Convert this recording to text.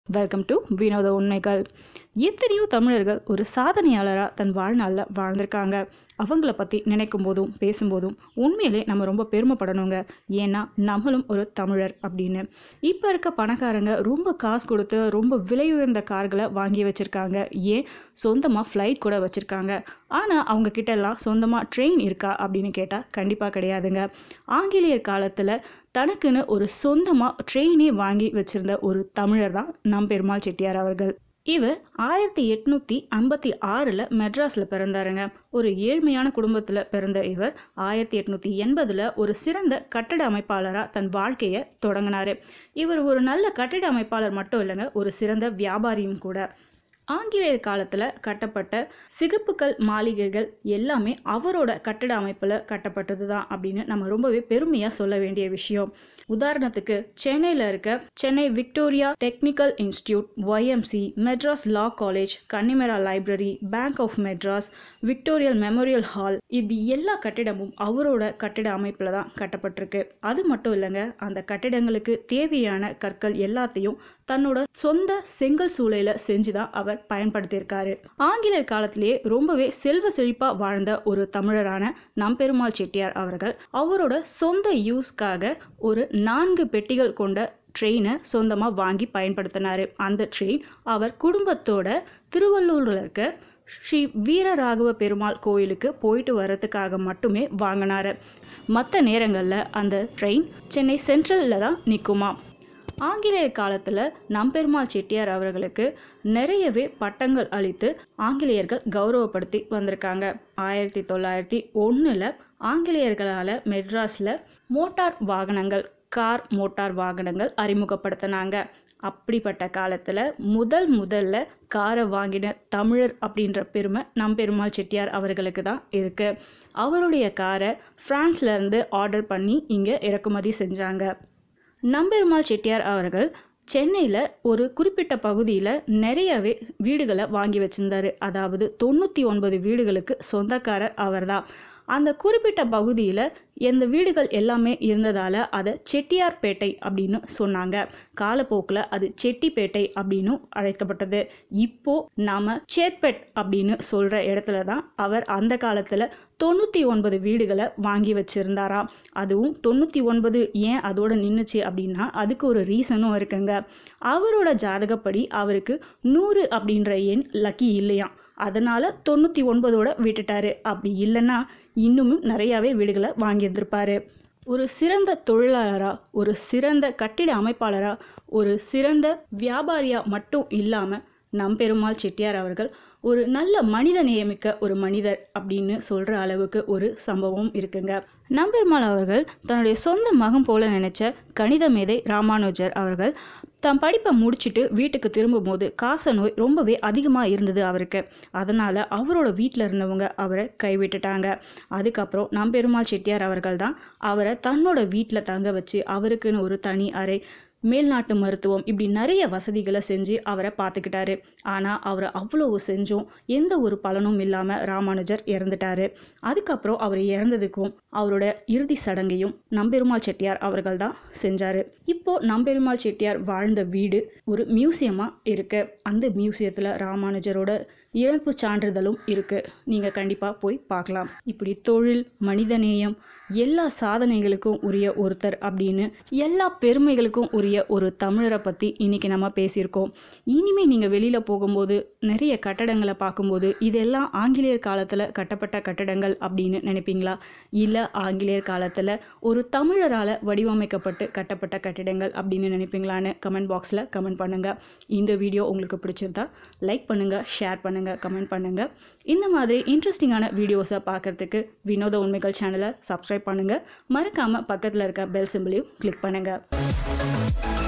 welcome to வினோத உண்மைகள் எத்தனையோ தமிழர்கள் ஒரு சாதனையாளராக தன் வாழ்நாளில் வாழ்ந்திருக்காங்க அவங்கள பற்றி நினைக்கும் போதும் பேசும்போதும் உண்மையிலே நம்ம ரொம்ப பெருமைப்படணுங்க ஏன்னா நம்மளும் ஒரு தமிழர் அப்படின்னு இப்போ இருக்க பணக்காரங்க ரொம்ப காசு கொடுத்து ரொம்ப விலை உயர்ந்த கார்களை வாங்கி வச்சுருக்காங்க ஏன் சொந்தமாக ஃப்ளைட் கூட வச்சுருக்காங்க ஆனால் அவங்க கிட்ட எல்லாம் சொந்தமாக ட்ரெயின் இருக்கா அப்படின்னு கேட்டால் கண்டிப்பாக கிடையாதுங்க ஆங்கிலேயர் காலத்தில் தனக்குன்னு ஒரு சொந்தமாக ட்ரெயினே வாங்கி வச்சிருந்த ஒரு தமிழர் தான் நம் பெருமாள் செட்டியார் அவர்கள் இவர் ஆயிரத்தி எட்நூற்றி ஐம்பத்தி ஆறில் மெட்ராஸில் பிறந்தாருங்க ஒரு ஏழ்மையான குடும்பத்தில் பிறந்த இவர் ஆயிரத்தி எட்நூற்றி எண்பதில் ஒரு சிறந்த கட்டட அமைப்பாளராக தன் வாழ்க்கையை தொடங்கினார் இவர் ஒரு நல்ல கட்டிட அமைப்பாளர் மட்டும் இல்லைங்க ஒரு சிறந்த வியாபாரியும் கூட ஆங்கிலேயர் காலத்தில் கட்டப்பட்ட சிகப்புக்கல் மாளிகைகள் எல்லாமே அவரோட கட்டட அமைப்பில் கட்டப்பட்டது தான் அப்படின்னு நம்ம ரொம்பவே பெருமையாக சொல்ல வேண்டிய விஷயம் உதாரணத்துக்கு சென்னையில் இருக்க Chennai Victoria Technical Institute YMC Madras law college Connemara library bank of Madras Victoria memorial hall இப்படி எல்லா கட்டிடமும் அவரோட கட்டிட அமைப்பில் தான் கட்டப்பட்டிருக்கு அது மட்டும் இல்லைங்க அந்த கட்டிடங்களுக்கு தேவையான கற்கள் எல்லாத்தையும் தன்னோட சொந்த செங்கல் சூளையில் செஞ்சு தான் அவர் பயன்படுத்தியிருக்காரு ஆங்கிலேயர் காலத்திலேயே ரொம்பவே செல்வ செழிப்பாக வாழ்ந்த ஒரு தமிழரான நம்பெருமாள் செட்டியார் அவர்கள் அவரோட சொந்த யூஸ்க்காக ஒரு நான்கு பெட்டிகள் கொண்ட ட்ரெயினை சொந்தமாக வாங்கி பயன்படுத்தினார் அந்த ட்ரெயின் அவர் குடும்பத்தோட திருவள்ளூரில் இருக்க ஸ்ரீ வீரராகவ பெருமாள் கோயிலுக்கு போயிட்டு வர்றதுக்காக மட்டுமே வாங்கினார் மற்ற நேரங்களில் அந்த ட்ரெயின் சென்னை சென்ட்ரலில் தான் நிற்குமா ஆங்கிலேயர் காலத்தில் நம்பெருமாள் செட்டியார் அவர்களுக்கு நிறையவே பட்டங்கள் அளித்து ஆங்கிலேயர்கள் கௌரவப்படுத்தி வந்திருக்காங்க ஆயிரத்தி தொள்ளாயிரத்தி ஒன்றில் ஆங்கிலேயர்களால் மெட்ராஸில் மோட்டார் வாகனங்கள் கார் மோட்டார் வாகனங்கள் அறிமுகப்படுத்தினாங்க அப்படிப்பட்ட காலத்தில் முதல் முதல்ல காரை வாங்கின தமிழர் அப்படின்ற பெருமை நம்பெருமாள் செட்டியார் அவர்களுக்கு தான் இருக்குது அவருடைய காரை ஃப்ரான்ஸ்லேருந்து ஆர்டர் பண்ணி இங்கே இறக்குமதி செஞ்சாங்க நம்பெருமாள் செட்டியார் அவர்கள் சென்னையில் ஒரு குறிப்பிட்ட பகுதியில் நிறையவே வீடுகளை வாங்கி வச்சிருந்தாரு அதாவது தொண்ணூற்றி ஒன்பது வீடுகளுக்கு சொந்தக்காரர் அவர்தான் அந்த குறிப்பிட்ட பகுதியில் இந்த வீடுகள் எல்லாமே இருந்ததால் அதை செட்டியார்பேட்டை அப்படின்னு சொன்னாங்க காலப்போக்கில் அது செட்டிப்பேட்டை அப்படின்னு அழைக்கப்பட்டது இப்போ நாம் சேத்பேட் அப்படின்னு சொல்கிற இடத்துல தான் அவர் அந்த காலத்தில் தொண்ணூற்றி ஒன்பது வீடுகளை வாங்கி வச்சுருந்தாராம் அதுவும் தொண்ணூற்றி ஒன்பது ஏன் அதோட நின்றுச்சு அப்படின்னா அதுக்கு ஒரு ரீசனும் இருக்குங்க அவரோட ஜாதகப்படி அவருக்கு நூறு அப்படின்ற எண் லக்கி இல்லையாம் அதனால் தொண்ணூற்றி ஒன்பதோட விட்டுட்டாரு அப்படி இல்லைன்னா இன்னுமும் நிறையாவே வீடுகளை வாங்கியிருந்திருப்பாரு ஒரு சிறந்த தொழிலாளராக ஒரு சிறந்த கட்டிட அமைப்பாளராக ஒரு சிறந்த வியாபாரியாக மட்டும் இல்லாமல் நம்பெருமாள் செட்டியார் அவர்கள் ஒரு நல்ல மனித நியமிக்க ஒரு மனிதர் அப்படின்னு சொல்கிற அளவுக்கு ஒரு சம்பவம் இருக்குங்க நம்பெருமாள் அவர்கள் தன்னுடைய சொந்த மகம் போல நினைச்ச கணித மேதை ராமானுஜர் அவர்கள் தம் படிப்பை முடிச்சுட்டு வீட்டுக்கு திரும்பும்போது காச நோய் ரொம்பவே அதிகமாக இருந்தது அவருக்கு அதனால் அவரோட வீட்டில் இருந்தவங்க அவரை கைவிட்டுட்டாங்க அதுக்கப்புறம் நம்பெருமாள் செட்டியார் அவர்கள் தான் அவரை தன்னோட வீட்டில் தங்க வச்சு அவருக்குன்னு ஒரு தனி அறை மேல்நாட்டு மருத்துவம் இப்படி நிறைய வசதிகளை செஞ்சு அவரை பார்த்துக்கிட்டாரு ஆனால் அவர் அவ்வளவு செஞ்சும் எந்த ஒரு பலனும் இல்லாமல் ராமானுஜர் இறந்துட்டாரு அதுக்கப்புறம் அவர் இறந்ததுக்கும் அவரோட இறுதி சடங்கையும் நம்பெருமாள் செட்டியார் அவர்கள் தான் செஞ்சார் இப்போ நம்பெருமாள் செட்டியார் வாழ்ந்த வீடு ஒரு மியூசியமாக இருக்கு அந்த மியூசியத்தில் ராமானுஜரோட இறப்பு சான்றிதழும் இருக்குது நீங்கள் கண்டிப்பாக போய் பார்க்கலாம் இப்படி தொழில் மனிதநேயம் எல்லா சாதனைகளுக்கும் உரிய ஒருத்தர் அப்படின்னு எல்லா பெருமைகளுக்கும் உரிய ஒரு தமிழரை பற்றி இன்றைக்கி நம்ம பேசியிருக்கோம் இனிமேல் நீங்கள் வெளியில் போகும்போது நிறைய கட்டடங்களை பார்க்கும்போது இதெல்லாம் ஆங்கிலேயர் காலத்தில் கட்டப்பட்ட கட்டடங்கள் அப்படின்னு நினைப்பீங்களா இல்லை ஆங்கிலேயர் காலத்தில் ஒரு தமிழரால் வடிவமைக்கப்பட்டு கட்டப்பட்ட கட்டிடங்கள் அப்படின்னு நினைப்பீங்களான்னு கமெண்ட் பாக்ஸில் கமெண்ட் பண்ணுங்கள் இந்த வீடியோ உங்களுக்கு பிடிச்சிருந்தா லைக் பண்ணுங்கள் ஷேர் பண்ணுங்கள் கமெண்ட் பண்ணுங்கள் இந்த மாதிரி இன்ட்ரெஸ்டிங்கான வீடியோஸை பார்க்குறதுக்கு வினோத உண்மைகள் சேனலை சப்ஸ்கிரைப் பண்ணுங்கள் மறக்காமல் பக்கத்தில் இருக்க பெல் சிம்பிளையும் கிளிக் பண்ணுங்கள்